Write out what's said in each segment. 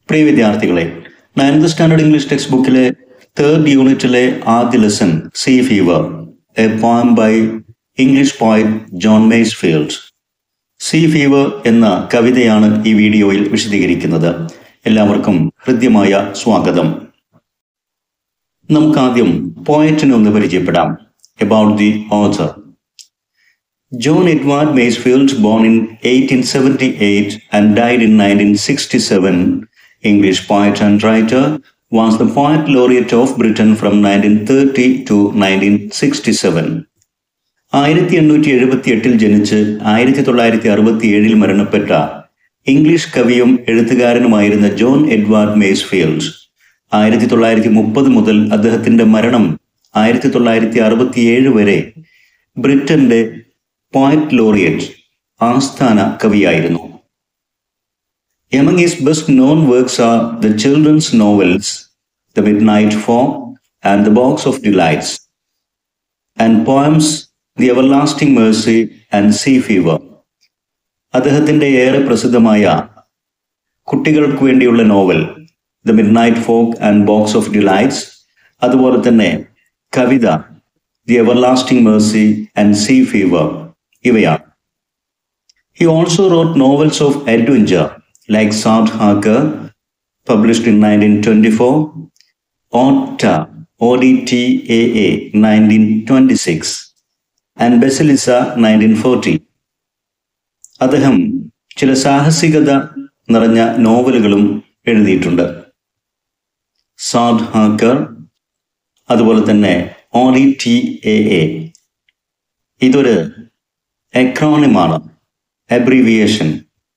പ്രിയ വിദ്യാർത്ഥികളെ ninth standard English text ബുക്കിലെ third യൂണിറ്റിലെ ആദ്യ lesson sea fever a poem by English poet John Masefield sea fever എന്ന കവിതയാണ് ഈ വീഡിയോയിൽ വിശദീകരിക്കുന്നത് എല്ലാവർക്കും ഹൃദ്യമായ സ്വാഗതം നമുക്കാദ്യം പോയറ്റിനെ ഒന്ന് പരിചയപ്പെടാം about the author John Edward Masefield, born in 1878 and died in 1967, English poet and writer, was the poet laureate of Britain from 1930 to 1967. ആയിരത്തി എണ്ണൂറ്റി എഴുപത്തി എട്ടിൽ ജനിച്ച് ആയിരത്തി തൊള്ളായിരത്തി അറുപത്തി ഏഴിൽ മരണപ്പെട്ട ഇംഗ്ലീഷ് കവിയും എഴുത്തുകാരനുമായിരുന്ന ജോൺ എഡ്വാർഡ് മേസ്ഫീൽഡ് ആയിരത്തി തൊള്ളായിരത്തി മുപ്പത് മുതൽ അദ്ദേഹത്തിന്റെ മരണം ആയിരത്തി തൊള്ളായിരത്തി അറുപത്തിയേഴ് വരെ ബ്രിട്ടന്റെ പോയറ്റ് ലോറിയറ്റ് ആസ്ഥാന കവിയായിരുന്നു Among his best known works are the children's novels The Midnight Fog and The Box of Delights, and poems The Everlasting Mercy and Sea Fever. അദ്ദേഹത്തിന്റെ ഏറെ പ്രസിദ്ധമായ കുട്ടികൾക്ക് വേണ്ടിയുള്ള novel the midnight folk and box of delights അതുപോലെ തന്നെ കവിത the everlasting mercy and sea fever ഇവയാണ് he also wrote novels of adventure like Sard Harker published in nineteen twenty four ഓട്ട O D T A A nineteen twenty six and Basilissa nineteen forty അദ്ദേഹം ചില സാഹസികത നിറഞ്ഞ നോവലുകളും എഴുതിയിട്ടുണ്ട് Saad Harker അതുപോലെ തന്നെ O D T A A ഇതൊരു എക്രോണിമാണ് abbreviation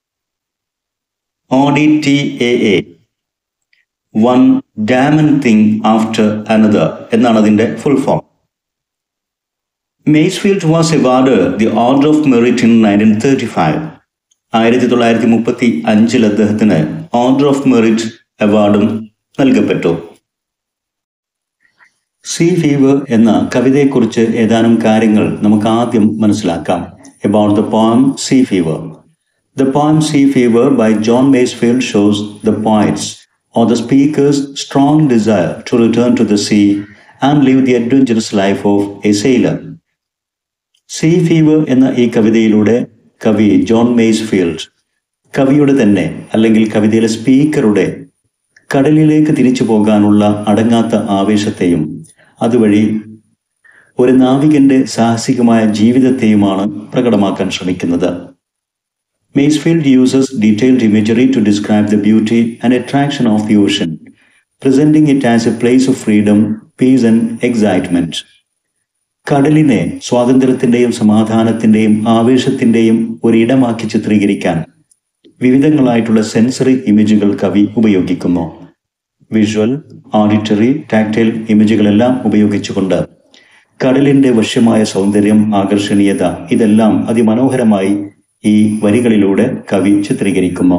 O D T A A one damn thing after another എന്നാണ് അതിൻ്റെ full form Masefield was award the order of merit in nineteen thirty five ആയിരത്തി തൊള്ളായിരത്തി മുപ്പത്തി അഞ്ചിൽ അദ്ദേഹത്തിന് ഓർഡർ ഓഫ് മെറിറ്റ് അവാർഡും നൽകപ്പെട്ടു സീ ഫീവർ എന്ന കവിതയെക്കുറിച്ച് ഏതാനും കാര്യങ്ങൾ നമുക്ക് ആദ്യം മനസ്സിലാക്കാം about the poem Sea Fever. The poem Sea Fever by John Masefield shows the poet's or the speaker's strong desire to return to the sea and live the adventurous life of a sailor. Sea fever എന്ന ഈ കവിതയിലൂടെ കവി John Masefield കവിയുടെ തന്നെ അല്ലെങ്കിൽ കവിതയിലെ സ്പീക്കറുടെ കടലിലേക്ക് തിരിച്ചു പോകാനുള്ള അടങ്ങാത്ത ആവേശത്തെയും അതുവഴി ഒരു നാവികന്റെ സാഹസികമായ ജീവിതത്തെയുമാണ് പ്രകടമാക്കാൻ ശ്രമിക്കുന്നത് Masefield uses detailed imagery to describe the beauty and attraction of the ocean presenting it as a place of freedom peace and excitement കടലിനെ സ്വാതന്ത്ര്യത്തിന്റെയും സമാധാനത്തിന്റെയും ആവേശത്തിന്റെയും ഒരിടമാക്കി ചിത്രീകരിക്കാൻ വിവിധങ്ങളായിട്ടുള്ള സെൻസറി ഇമേജുകൾ കവി ഉപയോഗിക്കുന്നു വിഷ്വൽ ഓഡിറ്ററി ടാക്ടൈൽ ഇമേജുകളെല്ലാം ഉപയോഗിച്ചുകൊണ്ട് കടലിന്റെ വശ്യമായ സൗന്ദര്യം ആകർഷണീയത ഇതെല്ലാം അതിമനോഹരമായി ഈ വരികളിലൂടെ കവി ചിത്രീകരിക്കുന്നു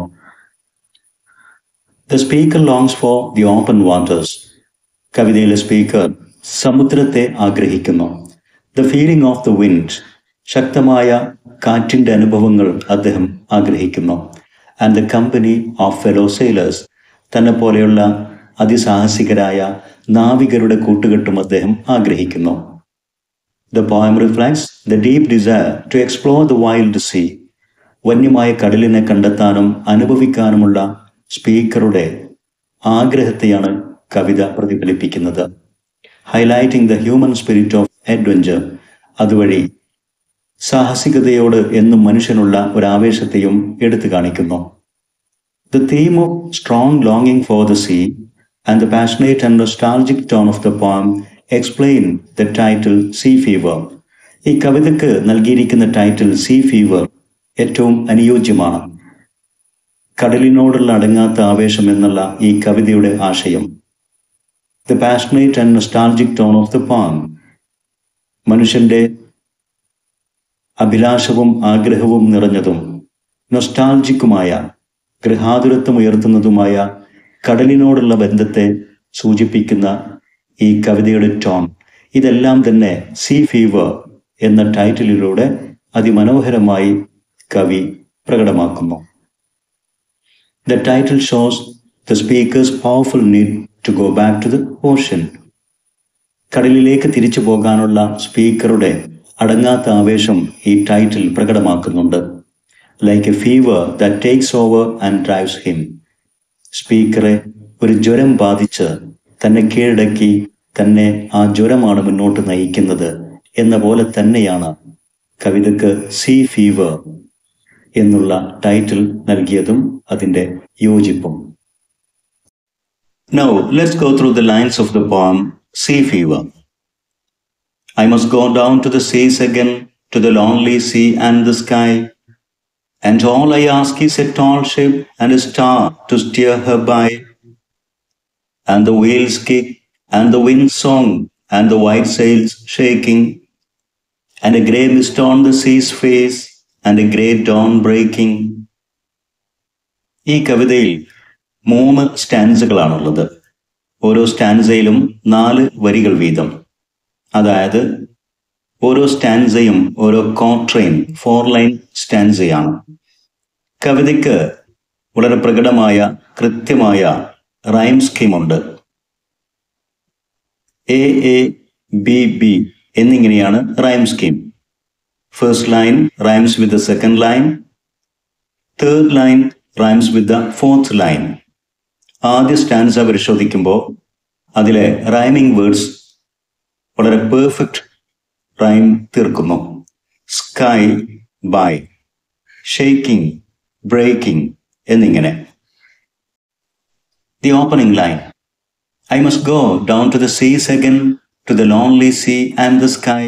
the speaker longs for the open waters കവിതയിലെ സ്പീക്കർ സമുദ്രത്തെ ആഗ്രഹിക്കുന്നു the feeling of the wind ശക്തമായ കാറ്റിന്റെ അനുഭവങ്ങൾ അദ്ദേഹം ആഗ്രഹിക്കുന്നു and the company of fellow sailors തന്നെ പോലെയുള്ള അതിസാഹസികരായ നാവികരുടെ കൂട്ടുകെട്ടും അദ്ദേഹം ആഗ്രഹിക്കുന്നു The poem reflects the deep desire to explore the wild sea. വന്യമായ കടലിനെ കണ്ടെത്താനും അനുഭവിക്കാനുമുള്ള സ്പീക്കറുടെ ആഗ്രഹത്തെയാണ് കവിത പ്രതിഫലിപ്പിക്കുന്നത് highlighting the human spirit of adventure അതുവഴി സാഹസികതയോട് എന്നും മനുഷ്യനുള്ള ഒരു ആവേശത്തെയും എടുത്തു കാണിക്കുന്നു ദ തീം ഓഫ് സ്ട്രോങ് ലോങ്ങിങ് for the sea and the passionate and nostalgic tone of the poem explain the title sea fever ഈ കവിതയ്ക്ക് നൽകിയിരിക്കുന്ന ടൈറ്റിൽ സീ ഫീവർ ഏറ്റവും അനുയോജ്യമാണ് കടലിനോടുള്ള അടങ്ങാത്ത ആവേശം എന്നുള്ള ഈ കവിതയുടെ ആശയം the passionate and nostalgic tone of the poem മനുഷ്യന്റെ അഭിലാഷവും ആഗ്രഹവും നിറഞ്ഞതും നൊസ്റ്റാൾജിക്കുമായ ഗൃഹാതുരത്വം ഉയർത്തുന്നതുമായ കടലിനോടുള്ള ബന്ധത്തെ സൂചിപ്പിക്കുന്ന ഈ കവിതയുടെ ടോൺ ഇതെല്ലാം തന്നെ സീ ഫീവർ എന്ന ടൈറ്റിലിലൂടെ അതിമനോഹരമായി കവി പ്രകടമാക്കുന്നു The title shows the speaker's powerful need to go back to the ocean. കടലിലേക്ക് തിരിച്ചു പോകാനുള്ള സ്പീക്കറുടെ അടങ്ങാത്ത ആവേശം ഈ ടൈറ്റിൽ പ്രകടമാക്കുന്നുണ്ട് like a fever that takes over and drives him സ്പീക്കറെ ഒരു ജ്വരം ബാധിച്ച് തന്നെ കീഴടക്കി തന്നെ ആ ജ്വരമാണ് മുന്നോട്ട് നയിക്കുന്നത് എന്ന പോലെ തന്നെയാണ് കവിതയ്ക്ക് സീ ഫീവർ എന്നുള്ള ടൈറ്റിൽ നൽകിയതും അതിൻ്റെ യോജിപ്പും Now, let's go through the lines of the poem Sea Fever. I must go down to the seas again, to the lonely sea and the sky. And all I ask is a tall ship and a star to steer her by. And the wheels kick, and the wind song, and the white sails shaking, and a grey mist on the sea's face, and a great dawn breaking. ഈ കവിതയിൽ മൂന്ന് സ്റ്റാൻസുകളാണുള്ളത് ഓരോ സ്റ്റാൻസയിലും നാല് വരികൾ വീതം അതായത് ഓരോ സ്റ്റാൻസയും ഓരോ കോട്രെയിൻ ഫോർ ലൈൻ സ്റ്റാൻസയാണ് കവിതയ്ക്ക് വളരെ പ്രകടമായ കൃത്യമായ റൈം സ്കീമുണ്ട് എ എ ബി ബി എന്നിങ്ങനെയാണ് rhyme scheme first line rhymes with the second line third line rhymes with the fourth line ആദ്യ സ്റ്റാൻസ പരിശോധിക്കുമ്പോൾ അതിലെ റൈമിംഗ് വേർഡ്സ് വളരെ പെർഫെക്റ്റ് റൈം തീർക്കുന്നു സ്കൈ ബൈ ഷെയ്ക്കിംഗ് ബ്രേക്കിംഗ് എന്നിങ്ങനെ the opening line I must go down to the seas again to the lonely sea and the sky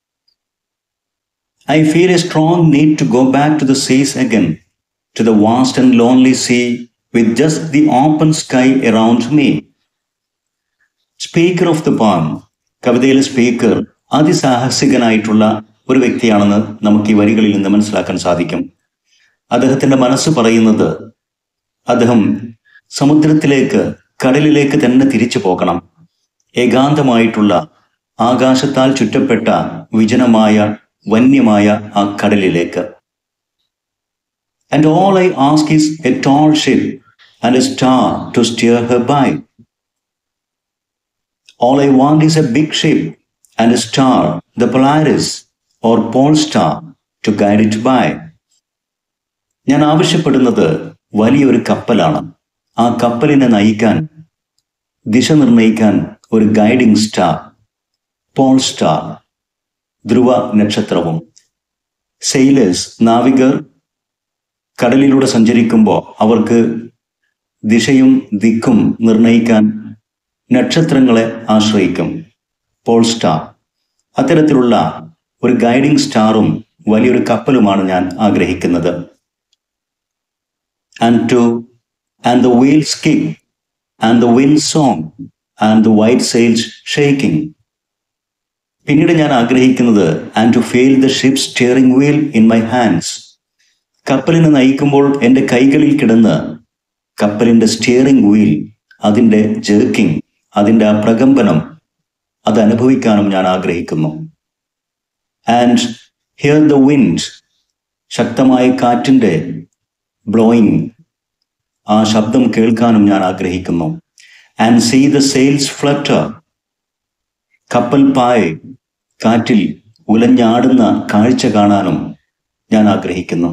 I feel a strong need to go back to the seas again to the vast and lonely sea with just the open sky around me. Speaker of the poem കവിതയിലെ speaker അതിസാഹസികനായിട്ടുള്ള ഒരു വ്യക്തിയാണെന്ന് നമുക്ക് ഈ വരികളിൽ നിന്ന് മനസ്സിലാക്കാൻ സാധിക്കും അദ്ദേഹത്തിന്റെ മനസ്സ് പറയുന്നത് അദ്ദേഹം സമുദ്രത്തിലേക്ക് കടലിലേക്ക് തന്നെ തിരിച്ചു പോകണം ഏകാന്തമായിട്ടുള്ള ആകാശത്താൽ ചുറ്റപ്പെട്ട വിജനമായ വന്യമായ ആ കടലിലേക്ക് and all I ask is a tall ship and a star to steer her by. All I want is a big ship and a star, the Polaris or Pole Star, to guide it by. ഞാൻ ആവശ്യപ്പെടുന്നത് വലിയൊരു കപ്പലാണ് ആ കപ്പലിനെ നയിക്കാൻ ദിശ നിർണയിക്കാൻ ഒരു guiding star pole star ധ്രുവ നക്ഷത്രവും സെയിലേഴ്സ് നാവികർ കടലിലൂടെ സഞ്ചരിക്കുമ്പോൾ അവർക്ക് ദിശയും ദിക്കും നിർണയിക്കാൻ നക്ഷത്രങ്ങളെ ആശ്രയിക്കും പോൾ സ്റ്റാർ അത്തരത്തിലുള്ള ഒരു ഗൈഡിംഗ് സ്റ്റാറും വലിയൊരു കപ്പലുമാണ് ഞാൻ ആഗ്രഹിക്കുന്നത് and to and the wheels kick and the wind song and the white sails shaking പിന്നീട് ഞാൻ ആഗ്രഹിക്കുന്നത് and to feel the ship steering wheel in my hands കപ്പലിനെ നയിക്കുമ്പോൾ എൻ്റെ കൈകളിൽ കിടന്ന് കപ്പലിൻ്റെ സ്റ്റിയറിംഗ് വീൽ അതിൻ്റെ ജേർക്കിംഗ് അതിൻ്റെ ആ പ്രകമ്പനം അത് അനുഭവിക്കാനും ഞാൻ ആഗ്രഹിക്കുന്നു ആൻഡ് ഹിയർ ദ വിൻഡ് ശക്തമായ കാറ്റിൻ്റെ ബ്ലോയിങ് ആ ശബ്ദം കേൾക്കാനും ഞാൻ ആഗ്രഹിക്കുന്നു and see the sails flutter കപ്പൽ പായ കാറ്റിൽ ഉലഞ്ഞാടുന്ന കാഴ്ച കാണാനും ഞാൻ ആഗ്രഹിക്കുന്നു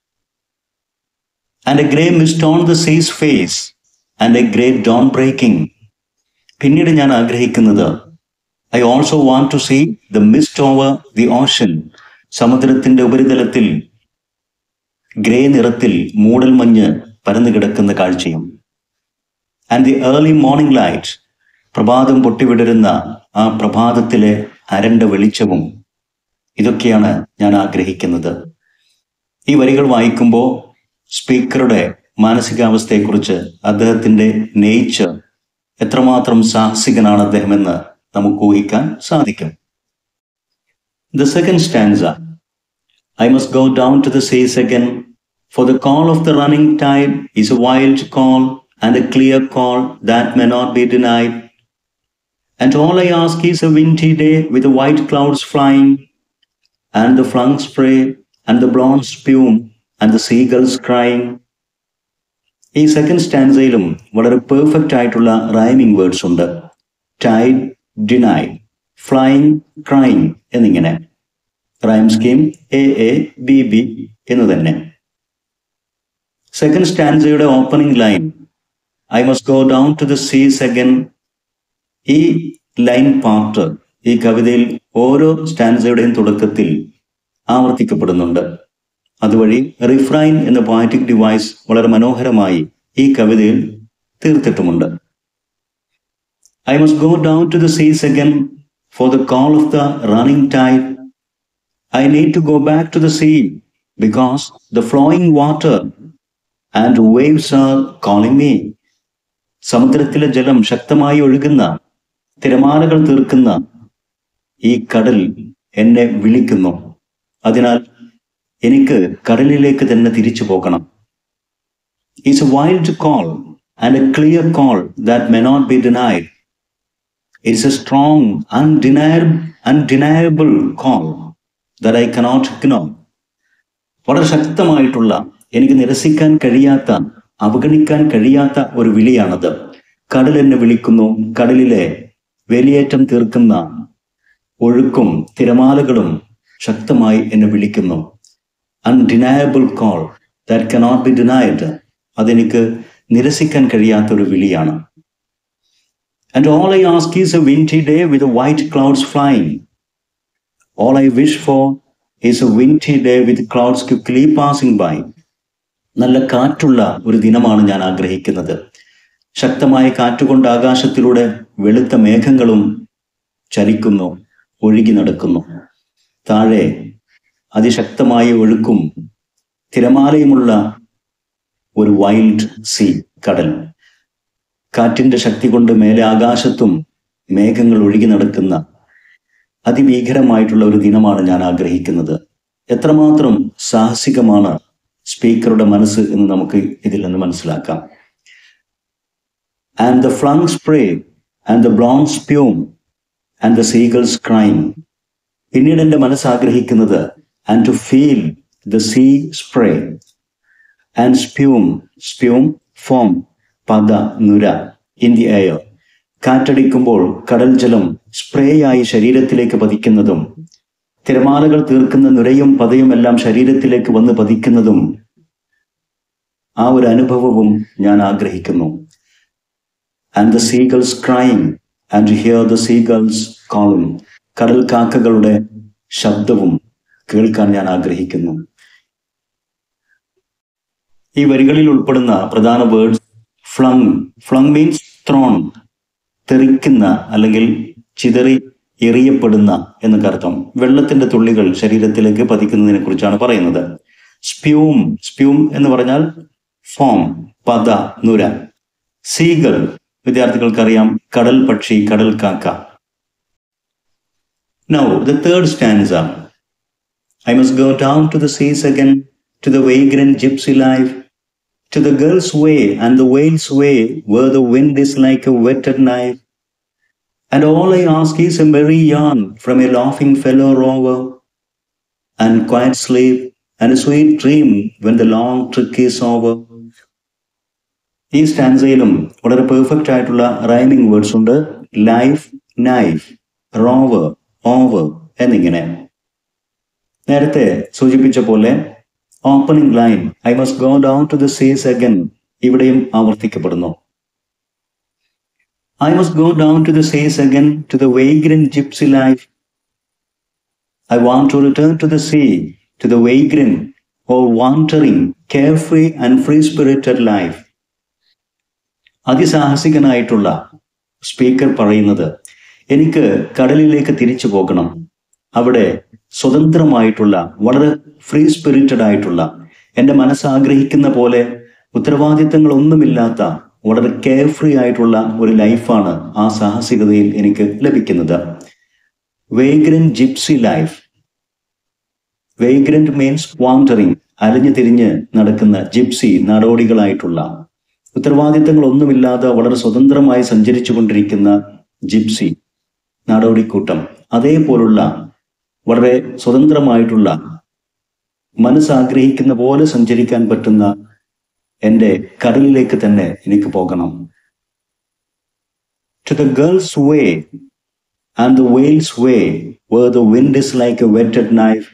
and a grey mist on the sea's face and a great dawn breaking. പിന്നീട് ഞാൻ ആഗ്രഹിക്കുന്നത് I also want to see the mist over the ocean സമുദ്രത്തിന്റെ ഉപരിതലത്തിൽ ഗ്രേ നിറത്തിൽ മൂടൽമഞ്ഞ് പരന്നു കിടക്കുന്ന കാഴ്ചയും and the early morning light പ്രഭാതം പൊട്ടിവിടരുന്ന ആ പ്രഭാതത്തിലെ അരണ്ട വെളിച്ചവും ഇതൊക്കെയാണ് ഞാൻ ആഗ്രഹിക്കുന്നത് ഈ വരികൾ വായിക്കുമ്പോൾ സ്പീക്കറുടെ മാനസികാവസ്ഥയെക്കുറിച്ച് അദ്ദേഹത്തിന്റെ നേച്ചർ എത്രമാത്രം സാഹസികനാണ് അദ്ദേഹമെന്ന് നമുക്ക് ഊഹിക്കാൻ സാധിക്കും the second stanza I must go down to the seas again for the call of the running tide is a wild call and a clear call that may not be denied And all I ask is a windy day with the white clouds flying, and the flung spray, and the blonde spume, and the seagulls crying. ഈ second സ്റ്റാൻസയിലും വളരെ perfect ആയിട്ടുള്ള rhyming words ഉണ്ട് tide deny flying crying എന്നിങ്ങനെ rhyme scheme A A B B എന്ന് തന്നെ second സ്റ്റാൻസയുടെ opening line I must go down to the seas again ഈ ലൈൻ പാർട്ട് ഈ കവിതയിൽ ഓരോ സ്റ്റാൻസയുടെയും തുടക്കത്തിൽ ആവർത്തിക്കപ്പെടുന്നുണ്ട് അതുവഴി റിഫ്രൈൻ എന്ന പോയറ്റിക് ഡിവൈസ് വളരെ മനോഹരമായി ഈ കവിതയിൽ തീർത്തിട്ടുമുണ്ട് I must go down to the seas again for the call of the running tide I need to go back to the sea because the flowing water and waves are calling me സമുദ്രത്തിലെ ജലം ശക്തമായി ഒഴുകുന്ന തിരമാലകൾ തീർക്കുന്ന ഈ കടൽ എന്നെ വിളിക്കുന്നു അതിനാൽ എനിക്ക് കടലിലേക്ക് തന്നെ തിരിച്ചു പോകണം is a wild call and a clear call that may not be denied it's a strong undeniable undeniable call that I cannot ignore വളരെ ശക്തമായിട്ടുള്ള എനിക്ക് നിരസിക്കാൻ കഴിയാത്ത അവഗണിക്കാൻ കഴിയാത്ത ഒരു വിളിയാണത് കടൽ എന്നെ വിളിക്കുന്നു കടലിലെ വേലിയേറ്റം തീർക്കുന്ന ഒഴുക്കും തിരമാലകളും ശക്തമായി എന്നെ വിളിക്കുന്നു undeniable call that cannot be denied അതെനിക്ക് നിരസിക്കാൻ കഴിയാത്ത ഒരു വിളിയാണ് and all I ask is a windy day with white clouds flying all I wish for is a windy day with clouds quickly passing by നല്ല കാറ്റുള്ള ഒരു ദിനമാണ് ഞാൻ ആഗ്രഹിക്കുന്നത് ശക്തമായ കാറ്റുകൊണ്ട് ആകാശത്തിലൂടെ വെളുത്ത മേഘങ്ങളും ചലിക്കുന്നു ഒഴുകി നടക്കുന്നു താഴെ അതിശക്തമായ ഒഴുക്കും തിരമാലയുമുള്ള ഒരു വൈൽഡ് സീ കടൽ കാറ്റിന്റെ ശക്തി കൊണ്ട് മേലെ ആകാശത്തും മേഘങ്ങൾ ഒഴുകി നടക്കുന്ന അതിഭീകരമായിട്ടുള്ള ഒരു ദിനമാണ് ഞാൻ ആഗ്രഹിക്കുന്നത് എത്രമാത്രം സാഹസികമാണ് സ്പീക്കറുടെ മനസ്സ് എന്ന് നമുക്ക് ഇതിൽ നിന്ന് മനസ്സിലാക്കാം and the flung spray and the blown spume and the seagulls crying പിന്നീട് എൻ്റെ മനസ്സ് ആഗ്രഹിക്കുന്നത് and to feel the sea spray and spume spume foam പത നുര ഇൻ ദി എയർ കാറ്റടിക്കുമ്പോൾ കടൽ ജലം സ്പ്രേയായി ശരീരത്തിലേക്ക് പതിക്കുന്നതും തിരമാലകൾ തീർക്കുന്ന നുരയും പതയും എല്ലാം ശരീരത്തിലേക്ക് വന്ന് പതിക്കുന്നതും ആ ഒരു അനുഭവവും ഞാൻ ആഗ്രഹിക്കുന്നു and the seagulls crying and hear the seagulls കോളും കടൽ കാക്കകളുടെ ശബ്ദവും കേൾക്കാൻ ഞാൻ ആഗ്രഹിക്കുന്നു ഈ വരികളിൽ ഉൾപ്പെടുന്ന പ്രധാന words flung flung means thrown തെറിക്കുന്ന അല്ലെങ്കിൽ ചിതറി എറിയപ്പെടുന്ന എന്നൊക്കെ അർത്ഥം വെള്ളത്തിന്റെ തുള്ളികൾ ശരീരത്തിലേക്ക് പതിക്കുന്നതിനെ കുറിച്ചാണ് പറയുന്നത് സ്പ്യൂം സ്പ്യൂം എന്ന് പറഞ്ഞാൽ ഫോം പത നുര സീകൾ വിദ്യാർത്ഥികൾക്കറിയാം കടൽ പക്ഷി കടൽ കാക്ക Now, the third stanza. I must go down to the seas again, to the vagrant gypsy life, to the girl's way and the whale's way, where the wind is like a whetted knife. And all I ask is a merry yarn from a laughing fellow rover, and quiet sleep and a sweet dream when the long trick is over. ഈ സ്റ്റാൻസയിലും വളരെ perfect ആയിട്ടുള്ള rhyming words ഉണ്ട് life knife rover over എന്നിങ്ങനെ നേരത്തെ സൂചിപ്പിച്ച പോലെ opening line I must go down to the seas again ഇവിടെയും ആവർത്തിക്കപ്പെടുന്നു I must go down to the seas again to the vagrant gypsy life I want to return to the sea to the vagrant or wandering carefree and free spirited life അതിസാഹസികനായിട്ടുള്ള speaker പറയുന്നത് എനിക്ക് കടലിലേക്ക് തിരിച്ചു പോകണം അവിടെ സ്വതന്ത്രമായിട്ടുള്ള വളരെ free spirited ആയിട്ടുള്ള എൻ്റെ മനസ്സ് ആഗ്രഹിക്കുന്ന പോലെ ഉത്തരവാദിത്തങ്ങളൊന്നുമില്ലാത്ത വളരെ കെയർ ഫ്രീ ആയിട്ടുള്ള ഒരു ലൈഫാണ് ആ സാഹസികതയിൽ എനിക്ക് ലഭിക്കുന്നത് vagrant gypsy life vagrant means wandering അലഞ്ഞു തിരിഞ്ഞ് നടക്കുന്ന ജിപ്സി നാടോടികളായിട്ടുള്ള ഉത്തരവാദിത്തങ്ങളൊന്നുമില്ലാതെ വളരെ സ്വതന്ത്രമായി സഞ്ചരിച്ചു കൊണ്ടിരിക്കുന്ന ജിപ്സി നാടോടിക്കൂട്ടം അതേപോലുള്ള വളരെ സ്വതന്ത്രമായിട്ടുള്ള മനസ്സാഗ്രഹിക്കുന്ന പോലെ സഞ്ചരിക്കാൻ പറ്റുന്ന എൻ്റെ കടലിലേക്ക് തന്നെ എനിക്ക് പോകണം to the gulls way and the whales way where the wind is like a whetted knife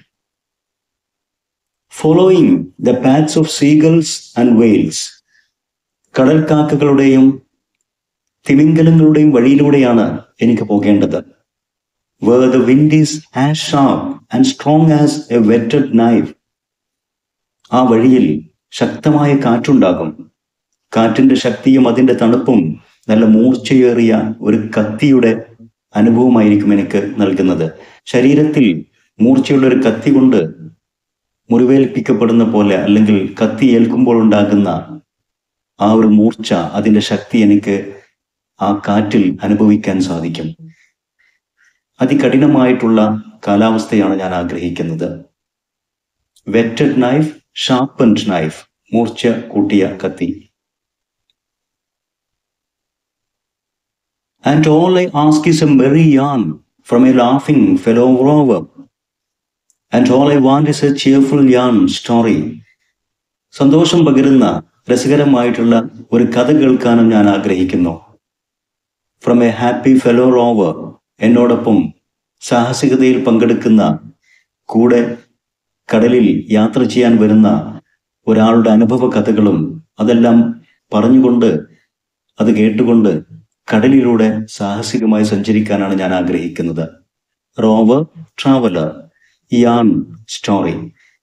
following the paths of seagulls and whales കടൽക്കാക്കകളുടെയും തിമിംഗലങ്ങളുടെയും വഴിയിലൂടെയാണ് എനിക്ക് പോകേണ്ടത് where the wind is as sharp and strong as a whetted knife ആ വഴിയിൽ ശക്തമായ കാറ്റുണ്ടാകും കാറ്റിന്റെ ശക്തിയും അതിന്റെ തണുപ്പും നല്ല മൂർച്ചയേറിയ ഒരു കത്തിയുടെ അനുഭവമായിരിക്കും എനിക്ക് നൽകുന്നത് ശരീരത്തിൽ മൂർച്ചയുള്ള ഒരു കത്തി കൊണ്ട് മുറിവേൽപ്പിക്കപ്പെടുന്ന പോലെ അല്ലെങ്കിൽ കത്തി ഏൽക്കുമ്പോൾ ഉണ്ടാകുന്ന ആ ഒരു മൂർച്ച അതിന്റെ ശക്തി എനിക്ക് ആ കാറ്റിൽ അനുഭവിക്കാൻ സാധിക്കും അതികഠിനമായിട്ടുള്ള കാലാവസ്ഥയാണ് ഞാൻ ആഗ്രഹിക്കുന്നത് വെറ്റഡ് നൈഫ് ഷാർപ്പൻഡ് നൈഫ് മൂർച്ച കൂട്ടിയ കത്തി and all I ask is a merry yarn from a laughing fellow rover and all I want is a cheerful yarn story സന്തോഷം പകരുന്ന രസകരമായിട്ടുള്ള ഒരു കഥ കേൾക്കാനും ഞാൻ ആഗ്രഹിക്കുന്നു from a happy fellow rover എന്നോടൊപ്പം സാഹസികതയിൽ പങ്കെടുക്കുന്ന കൂടെ കടലിൽ യാത്ര ചെയ്യാൻ വരുന്ന ഒരാളുടെ അനുഭവ കഥകളും അതെല്ലാം പറഞ്ഞുകൊണ്ട് അത് കേട്ടുകൊണ്ട് കടലിലൂടെ സാഹസികമായി സഞ്ചരിക്കാനാണ് ഞാൻ ആഗ്രഹിക്കുന്നത് rover traveller yarn story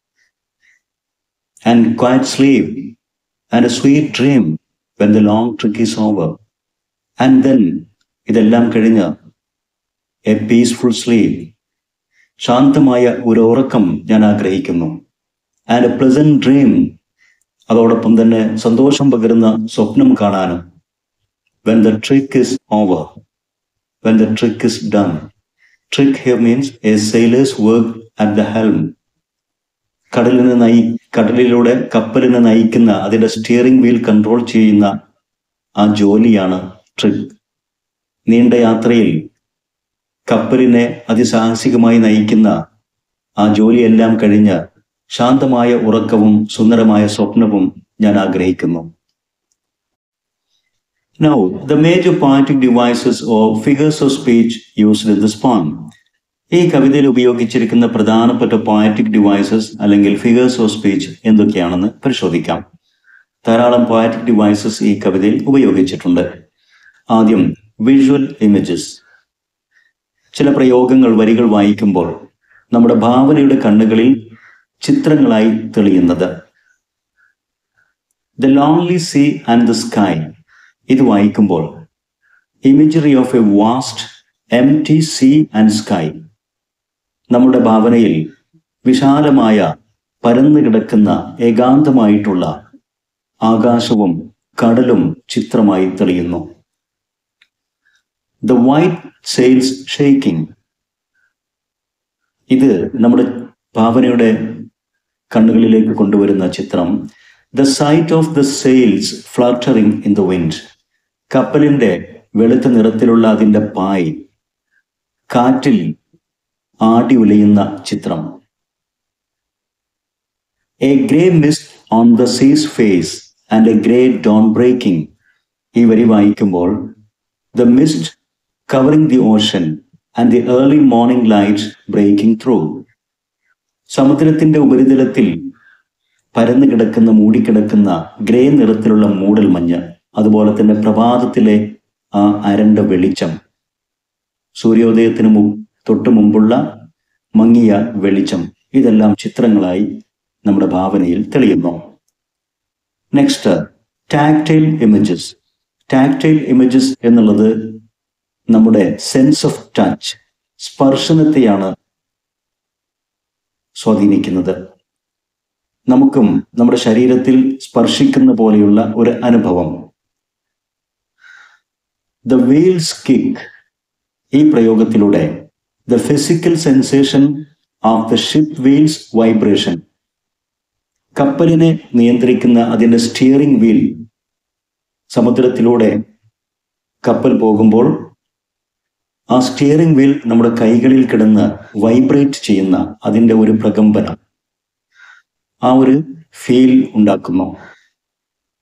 and quiet sleep and a sweet dream when the long trick is over and then ഇതെല്ലാം കഴിഞ്ഞ് എ പീസ്ഫുൾ സ്ലീവ് ശാന്തമായ ഒരു ഉറക്കം ഞാൻ ആഗ്രഹിക്കുന്നു ആൻഡ് എ പ്ലസന്റ് ഡ്രീം അതോടൊപ്പം തന്നെ സന്തോഷം പകരുന്ന സ്വപ്നം കാണാനും when the trick is over when the trick is done trick here means a sailor's work at the helm കടലിനെ നയി കടലിലൂടെ കപ്പലിനെ നയിക്കുന്ന അതിന്റെ സ്റ്റിയറിംഗ് വീൽ കൺട്രോൾ ചെയ്യുന്ന ആ ജോലിയാണ് ട്രിക്ക് നീണ്ട യാത്രയിൽ കപ്പലിനെ അതിസാഹസികമായി നയിക്കുന്ന ആ ജോലിയെല്ലാം കഴിഞ്ഞ് ശാന്തമായ ഉറക്കവും സുന്ദരമായ സ്വപ്നവും ഞാൻ ആഗ്രഹിക്കുന്നു Now, the major poetic devices or figures of speech used in this poem. ഈ കവിതയിൽ ഉപയോഗിച്ചിരിക്കുന്ന പ്രധാനപ്പെട്ട പോയറ്റിക് ഡിവൈസസ് അല്ലെങ്കിൽ ഫിഗേഴ്സ് ഓഫ് സ്പീച്ച് എന്തൊക്കെയാണെന്ന് പരിശോധിക്കാം ധാരാളം പോയറ്റിക് ഡിവൈസസ് ഈ കവിതയിൽ ഉപയോഗിച്ചിട്ടുണ്ട് ആദ്യം വിഷ്വൽ ഇമേജസ് ചില പ്രയോഗങ്ങൾ വരികൾ വായിക്കുമ്പോൾ നമ്മുടെ ഭാവനയുടെ കണ്ണുകളിൽ ചിത്രങ്ങളായി തെളിയുന്നത് the lonely sea and the sky ഇത് വായിക്കുമ്പോൾ imagery of a vast empty sea and sky നമ്മുടെ ഭാവനയിൽ വിശാലമായ പരന്നു കിടക്കുന്ന ഏകാന്തമായിട്ടുള്ള ആകാശവും കടലും ചിത്രമായി തെളിയുന്നു ദ വൈറ്റ് സെയിൽസ് ഷെയ്ക്കിംഗ് ഇത് നമ്മുടെ ഭാവനയുടെ കണ്ണുകളിലേക്ക് കൊണ്ടുവരുന്ന ചിത്രം the sight of the sails fluttering in the wind കപ്പലിന്റെ വെളുത്ത നിറത്തിലുള്ള അതിന്റെ പായ് കാറ്റിൽ ആടി ഉലയുന്ന ചിത്രം a grey mist on the sea's face and a grey dawn breaking ഈ വരി വായിക്കുമ്പോൾ the mist covering the ocean and the early morning lights breaking through സമുദ്രത്തിന്റെ ഉപരിതലത്തിൽ പരന്നു കിടക്കുന്ന മൂടിക്കിടക്കുന്ന ഗ്രേ നിറത്തിലുള്ള മൂടൽ മഞ്ഞ് അതുപോലെ തന്നെ പ്രഭാതത്തിലെ ആ അരണ്ട വെളിച്ചം സൂര്യോദയത്തിന് മു തൊട്ടു മുമ്പുള്ള മങ്ങിയ വെളിച്ചം ഇതെല്ലാം ചിത്രങ്ങളായി നമ്മുടെ ഭാവനയിൽ തെളിയുന്നു next tactile images tactile images എന്നുള്ളത് നമ്മുടെ സെൻസ് ഓഫ് ടച്ച് സ്പർശനത്തെയാണ് സ്വാധീനിക്കുന്നത് നമുക്കും നമ്മുടെ ശരീരത്തിൽ സ്പർശിക്കുന്ന പോലെയുള്ള ഒരു അനുഭവം ദ വീൽസ് കിക്ക് ഈ പ്രയോഗത്തിലൂടെ the physical sensation of the ship wheel's vibration കപ്പലിനെ നിയന്ത്രിക്കുന്ന അതിൻ്റെ സ്റ്റിയറിംഗ് വീൽ സമുദ്രത്തിലൂടെ കപ്പൽ പോകുമ്പോൾ ആ സ്റ്റിയറിംഗ് വീൽ നമ്മുടെ കൈകളിൽ കിടന്ന് വൈബ്രേറ്റ് ചെയ്യുന്ന അതിൻ്റെ ഒരു പ്രകമ്പനം ആ ഒരു ഫീൽ ഉണ്ടാക്കുന്നു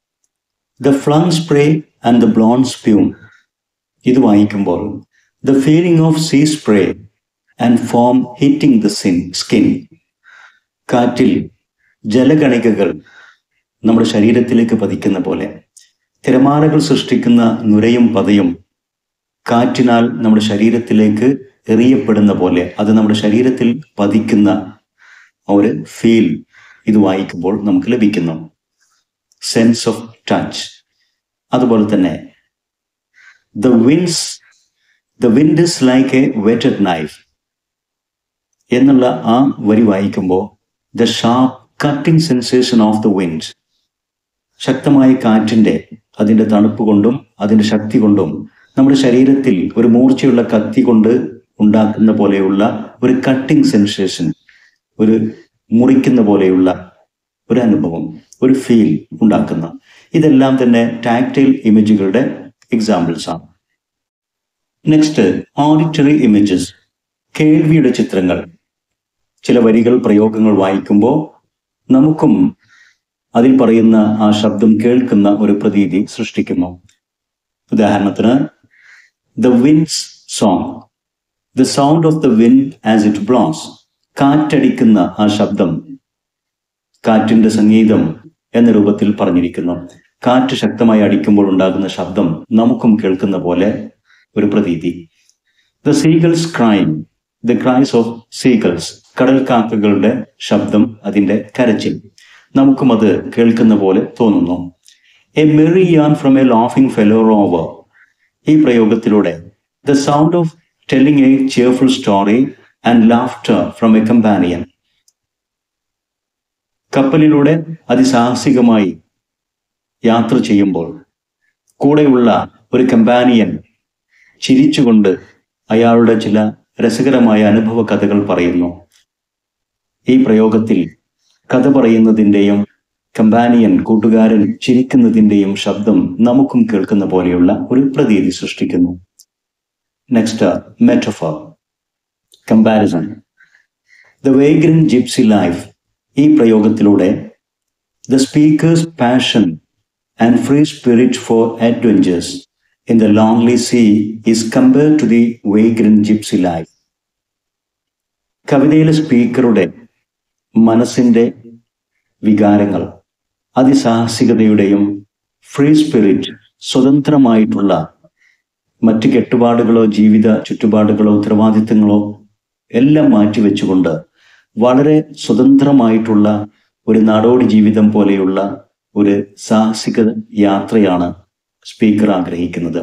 the flung spray and the blown spume ഇത് വായിക്കുമ്പോൾ the feeling of sea spray and foam hitting the skin skin കാറ്റിൽ ജലഗണികകൾ നമ്മുടെ ശരീരത്തിലേക്ക് പതിക്കുന്ന പോലെ തിരമാലകൾ സൃഷ്ടിക്കുന്ന നുരയും പതയും കാറ്റിനാൽ നമ്മുടെ ശരീരത്തിലേക്ക് എറിയപ്പെടുന്ന പോലെ അത് നമ്മുടെ ശരീരത്തിൽ പതിക്കുന്ന ഒരു ഫീൽ ഇത് വായിക്കുമ്പോൾ നമുക്ക് ലഭിക്കുന്നു സെൻസ് ഓഫ് ടച്ച് അതുപോലെ തന്നെ the wind's the wind is like a whetted knife എന്നുള്ള ആ വരി വായിക്കുമ്പോൾ the sharp cutting sensation of the wind ശക്തമായ കാറ്റിന്റെ അതിന്റെ തണുപ്പ് കൊണ്ടും അതിന്റെ ശക്തി കൊണ്ടും നമ്മുടെ ശരീരത്തിൽ ഒരു മൂർച്ചയുള്ള കത്തി കൊണ്ട് ഉണ്ടാക്കുന്ന പോലെയുള്ള ഒരു കട്ടിംഗ് സെൻസേഷൻ ഒരു മുറിക്കുന്ന പോലെയുള്ള ഒരു അനുഭവം ഒരു ഫീൽ ഉണ്ടാക്കുന്ന ഇതെല്ലാം തന്നെ ടാക്ടൈൽ ഇമേജുകളുടെ എക്സാമ്പിൾസ് ആണ് നെക്സ്റ്റ് ഓഡിറ്ററി ഇമേജസ് കേൾവിയുടെ ചിത്രങ്ങൾ ചില വരികൾ പ്രയോഗങ്ങൾ വായിക്കുമ്പോൾ നമുക്കും അതിൽ പറയുന്ന ആ ശബ്ദം കേൾക്കുന്ന ഒരു പ്രതീതി സൃഷ്ടിക്കുന്നു ഉദാഹരണത്തിന് the wind's song the sound of the wind as it blows കാറ്റടിക്കുന്ന ആ ശബ്ദം കാറ്റിന്റെ സംഗീതം എന്ന രൂപത്തിൽ പറഞ്ഞിരിക്കുന്നു കാറ്റ് ശക്തമായി അടിക്കുമ്പോൾ ഉണ്ടാകുന്ന ശബ്ദം നമുക്കും കേൾക്കുന്ന പോലെ ഒരു പ്രതീതി the seagulls crying the cries of seagulls കടൽ കാക്കകളുടെ ശബ്ദം അതിന്റെ കരച്ചിൽ നമുക്കും അത് കേൾക്കുന്ന പോലെ തോന്നുന്നു a merry yarn from a laughing fellow rover ഈ പ്രയോഗത്തിലൂടെ the sound of telling a cheerful story and laughter from a companion കപ്പലിലൂടെ അതിസാഹസികമായി യാത്ര ചെയ്യുമ്പോൾ കൂടെയുള്ള ഒരു കമ്പാനിയൻ ചിരിച്ചുകൊണ്ട് അയാളുടെ ചില രസകരമായ അനുഭവ കഥകൾ പറയുന്നു ഈ പ്രയോഗത്തിൽ കഥ പറയുന്നതിൻ്റെയും കമ്പാനിയൻ കൂട്ടുകാരൻ ചിരിക്കുന്നതിൻ്റെയും ശബ്ദം നമുക്കും കേൾക്കുന്ന പോലെയുള്ള ഒരു പ്രതീതി സൃഷ്ടിക്കുന്നു next metaphor comparison the vagrant gypsy life ഈ പ്രയോഗത്തിലൂടെ the speaker's passion and free spirit for adventures in the lonely sea is compare to the vagrant gypsy life കവിതയിലെ സ്പീക്കറുടെ മനസ്സിന്റെ വികാരങ്ങൾ അതിസാഹസികതയുടെയും ഫ്രീ സ്പിരിറ്റ് സ്വതന്ത്രമായിട്ടുള്ള മറ്റ് കെട്ടുപാടുകളോ ജീവിത ചുറ്റുപാടുകളോ ഉത്തരവാദിത്തങ്ങളോ എല്ലാം മാറ്റിവെച്ചുകൊണ്ട് വളരെ സ്വതന്ത്രമായിട്ടുള്ള ഒരു നാടോടി ജീവിതം പോലെയുള്ള ഒരു സാഹസിക യാത്രയാണ് സ്പീക്കർ ആഗ്രഹിക്കുന്നത്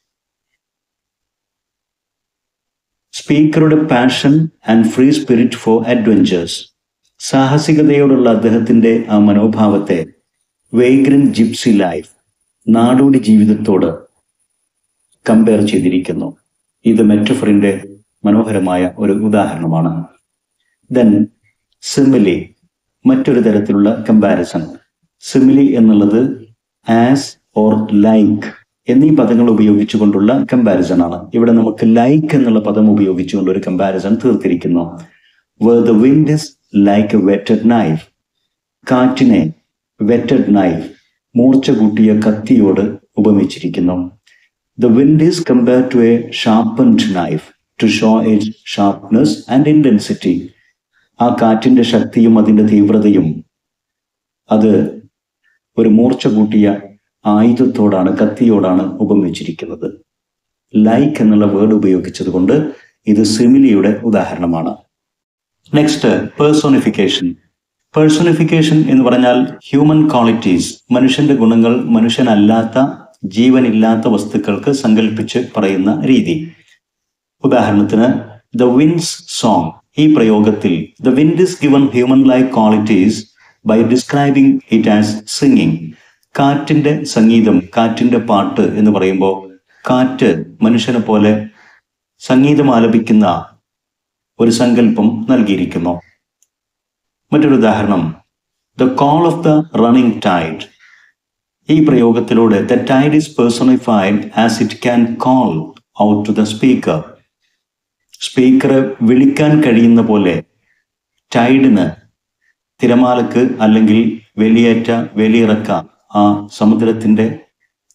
സ്പീക്കറുടെ passion and free spirit for adventures സാഹസികതയോടുള്ള അദ്ദേഹത്തിന്റെ ആ മനോഭാവത്തെ വേഗ്രൻ ജിപ്സി ലൈഫ് നാടോടി ജീവിതത്തോട് കമ്പയർ ചെയ്തിരിക്കുന്നു ഇത് മെറ്റഫറിന്റെ മനോഹരമായ ഒരു ഉദാഹരണമാണ് ദെൻ സിമിലി മറ്റൊരു തരത്തിലുള്ള കമ്പാരിസൺ സിമിലി എന്നുള്ളത് ആസ് ഓർ ലൈക്ക് എന്നീ പദങ്ങൾ ഉപയോഗിച്ചുകൊണ്ടുള്ള കമ്പാരിസൺ ആണ് ഇവിടെ നമുക്ക് ലൈക്ക് എന്നുള്ള പദം ഉപയോഗിച്ചുകൊണ്ട് ഒരു കമ്പാരിസൺ തീർത്തിരിക്കുന്നു where the wind is like a whetted knife കാറ്റിനെ വെറ്റഡ് നൈഫ് മൂർച്ച കൂട്ടിയ കത്തിയോട് ഉപമിച്ചിരിക്കുന്നു the wind is compare to a sharpened knife to show it sharpness and intensity ആ കാറ്റിന്റെ ശക്തിയും അതിന്റെ തീവ്രതയും അത് ഒരു മൂർച്ച കൂട്ടിയ ആയുധത്തോടാണ് കത്തിയോടാണ് ഉപമിച്ചിരിക്കുന്നത് ലൈക്ക് എന്നുള്ള വേർഡ് ഉപയോഗിച്ചത് കൊണ്ട് ഇത് സിമിലിയുടെ ഉദാഹരണമാണ് നെക്സ്റ്റ് പേഴ്സോണിഫിക്കേഷൻ പേഴ്സോണിഫിക്കേഷൻ എന്ന് പറഞ്ഞാൽ ഹ്യൂമൻ ക്വാളിറ്റീസ് മനുഷ്യന്റെ ഗുണങ്ങൾ മനുഷ്യനല്ലാത്ത ജീവനില്ലാത്ത വസ്തുക്കൾക്ക് സങ്കല്പിച്ച് പറയുന്ന രീതി ഉദാഹരണത്തിന് ദ വിൻസ് സോങ് ഈ പ്രയോഗത്തിൽ the wind is given human like qualities by describing it as singing കാറ്റിന്റെ സംഗീതം കാറ്റിന്റെ പാട്ട് എന്ന് പറയുമ്പോൾ കാറ്റ് മനുഷ്യനെ പോലെ സംഗീതം ആലപിക്കുന്ന ഒരു സങ്കല്പം നൽകിയിരിക്കുന്നു മറ്റൊരു ഉദാഹരണം the call of the running tide ഈ പ്രയോഗത്തിലൂടെ the tide is personified as it can call out to the speaker സ്പീക്കറെ വിളിക്കാൻ കഴിയുന്ന പോലെ ടൈഡിന് തിരമാലക്ക് അല്ലെങ്കിൽ വേലിയേറ്റ വേലിയിറക്ക ആ സമുദ്രത്തിന്റെ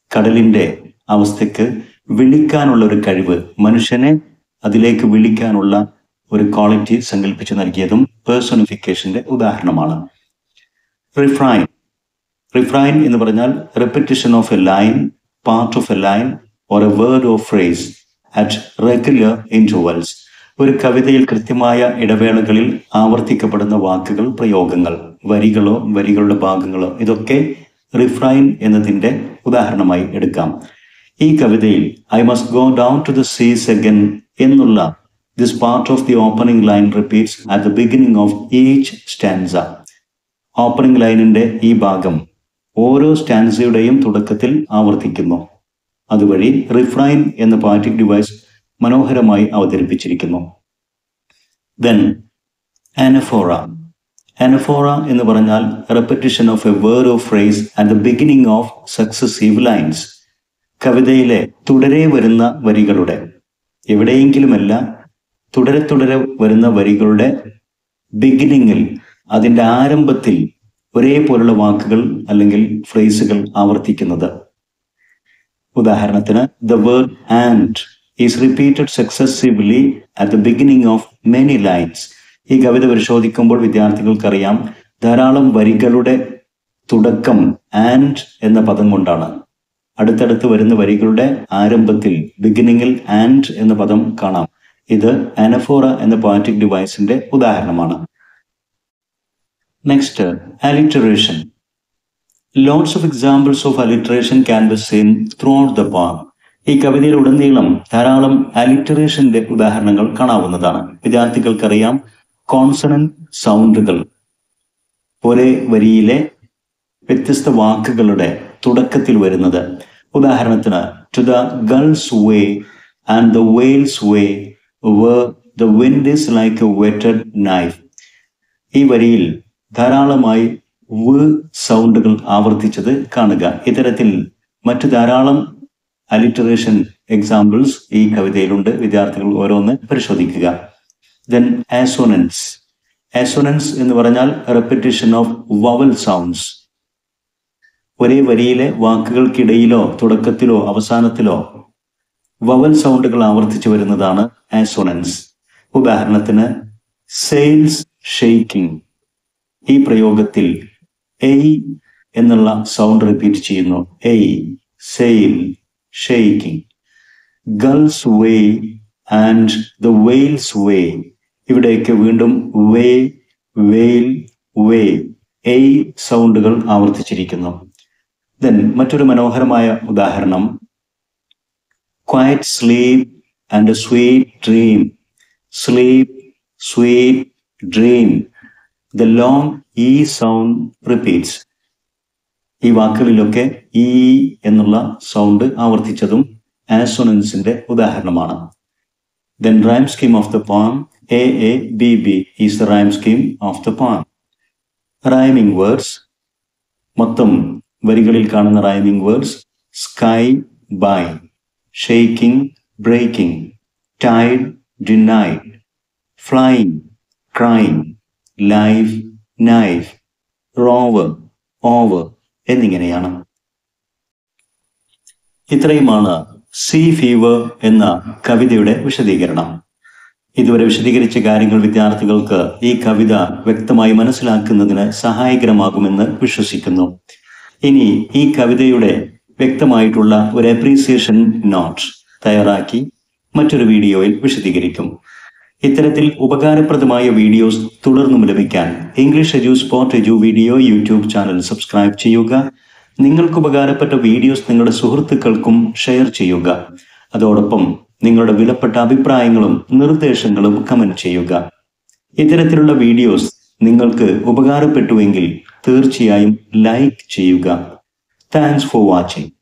കടലിന്റെ അവസ്ഥയ്ക്ക് വിളിക്കാനുള്ള ഒരു കഴിവ് മനുഷ്യനെ അതിലേക്ക് വിളിക്കാനുള്ള ഒരു ക്വാളിറ്റി സങ്കല്പിച്ച് നൽകിയതും പേഴ്സണിഫിക്കേഷന്റെ ഉദാഹരണമാണ് റിഫ്രൈൻ റിഫ്രൈൻ എന്ന് പറഞ്ഞാൽ repetition of a line part of a line or a word of phrase at regular intervals ഒരു കവിതയിൽ കൃത്യമായ ഇടവേളകളിൽ ആവർത്തിക്കപ്പെടുന്ന വാക്കുകൾ പ്രയോഗങ്ങൾ വരികളോ വരികളുടെ ഭാഗങ്ങളോ ഇതൊക്കെ റിഫ്രൈൻ എന്നതിൻ്റെ ഉദാഹരണമായി എടുക്കാം ഈ കവിതയിൽ I must go down to the seas again എന്നുള്ള this part of the opening line repeats at the beginning of each stanza opening ലൈനിന്റെ ഈ ഭാഗം ഓരോ സ്റ്റാൻസയുടെയും തുടക്കത്തിൽ ആവർത്തിക്കുന്നു അതുവഴി റിഫ്രൈൻ എന്ന പാറ്റിക് ഡിവൈസ് മനോഹരമായി അവതരിപ്പിച്ചിരിക്കുന്നു ദെൻ ആനഫോറ ആനഫോറ എന്ന് പറഞ്ഞാൽ repetition of a word of phrase at the beginning of successive lines കവിതയിലെ തുടരെ വരുന്ന വരികളുടെ എവിടെയെങ്കിലുമല്ല തുടരെ തുടരെ വരുന്ന വരികളുടെ ബിഗിനിങ്ങിൽ അതിൻ്റെ ആരംഭത്തിൽ ഒരേപോലുള്ള വാക്കുകൾ അല്ലെങ്കിൽ ഫ്രേസുകൾ ആവർത്തിക്കുന്നത് ഉദാഹരണത്തിന് the word and is repeated successively at the beginning of many lines ഈ കവിത പരിശോധിക്കുമ്പോൾ വിദ്യാർത്ഥികൾക്കറിയാം ധാരാളം വരികളുടെ തുടക്കം ആൻഡ് എന്ന പദം കൊണ്ടാണ് അടുത്തടുത്ത് വരുന്ന വരികളുടെ ആരംഭത്തിൽ ബിഗിനിങ്ങിൽ ആൻഡ് എന്ന പദം കാണാം ഇത് അനഫോറ എന്ന പോയറ്റിക് ഡിവൈസിന്റെ ഉദാഹരണമാണ് next alliteration lots of examples of alliteration can be seen throughout the poem ഈ കവിതയിൽ ഉടനീളം ധാരാളം അലിറ്ററേഷന്റെ ഉദാഹരണങ്ങൾ കാണാവുന്നതാണ് വിദ്യാർത്ഥികൾക്കറിയാം കോൺസണന്റ് സൗണ്ടുകൾ ഒരേ വരിയിലെ വ്യത്യസ്ത വാക്കുകളുടെ തുടക്കത്തിൽ വരുന്നത് ഉദാഹരണത്തിന് to the gulls way and the whales way way the wind is like a whetted knife ഈ വരിയിൽ ധാരാളമായി വ് സൗണ്ടുകൾ ആവർത്തിച്ചത് കാണുക ഇത്തരത്തിൽ മറ്റു ധാരാളം അലിറ്ററേഷൻ എക്സാമ്പിൾസ് ഈ കവിതയിലുണ്ട് വിദ്യാർത്ഥികൾ ഓരോന്ന് പരിശോധിക്കുക ദെൻ ആസോനൻസ് ആസോനൻസ് എന്ന് പറഞ്ഞാൽ റെപ്പിറ്റേഷൻ ഓഫ് വവൽ സൗണ്ട്സ് ഒരേ വരിയിലെ വാക്കുകൾക്കിടയിലോ തുടക്കത്തിലോ അവസാനത്തിലോ വവൽ സൗണ്ടുകൾ ആവർത്തിച്ചു വരുന്നതാണ് ആസോനൻസ് ഉദാഹരണത്തിന് സെയിൽസ് ഷെയ്ക്കിംഗ് ഈ പ്രയോഗത്തിൽ എയ് എന്നുള്ള സൗണ്ട് റിപ്പീറ്റ് ചെയ്യുന്നു a sail shaking gulls way and the whales way ഇവിടെയൊക്കെ വീണ്ടും വേ വെയിൽ വേ എയ് സൗണ്ടുകൾ ആവർത്തിച്ചിരിക്കുന്നു ദെൻ മറ്റൊരു മനോഹരമായ ഉദാഹരണം quiet sleep and a sweet dream sleep sweet dream the long e sound repeats ഈ വാക്കുകളിലൊക്കെ ഈ എന്നുള്ള സൗണ്ട് ആവർത്തിച്ചതും ആസോണൻസിന്റെ ഉദാഹരണമാണ് then rhyme scheme of the poem A A B B is the rhyme scheme of the poem rhyming words മൊത്തം വരികളിൽ കാണുന്ന rhyming words sky by shaking breaking tide denied flying crying life knife rover over എന്നിങ്ങനെയാണ് ഇത്രയുമാണ് see fever എന്ന കവിതയുടെ വിശദീകരണം ഇതുവരെ വിശദീകരിച്ച കാര്യങ്ങൾ വിദ്യാർത്ഥികൾക്ക് ഈ കവിത വ്യക്തമായി മനസ്സിലാക്കുന്നതിന് സഹായകരമാകുമെന്ന് വിശ്വസിക്കുന്നു ഇനി ഈ കവിതയുടെ വ്യക്തമായിട്ടുള്ള ഒരു അപ്രീസിയേഷൻ നോട്ട് തയ്യാറാക്കി മറ്റൊരു വീഡിയോയിൽ വിശദീകരിക്കും ഇത്തരത്തിൽ ഉപകാരപ്രദമായ വീഡിയോസ് തുടർന്നും ലഭിക്കാൻ English Edu Sport Edu Video YouTube channel subscribe ചെയ്യുക നിങ്ങൾക്ക് ഉപകാരപ്പെട്ട വീഡിയോസ് നിങ്ങളുടെ സുഹൃത്തുക്കൾക്കും ഷെയർ ചെയ്യുക അതോടൊപ്പം നിങ്ങളുടെ വിലപ്പെട്ട അഭിപ്രായങ്ങളും നിർദ്ദേശങ്ങളും കമന്റ് ചെയ്യുക ഇത്തരത്തിലുള്ള വീഡിയോസ് നിങ്ങൾക്ക് ഉപകാരപ്പെട്ടുവെങ്കിൽ തീർച്ചയായും ലൈക്ക് ചെയ്യുക താങ്ക്സ് ഫോർ വാച്ചിങ്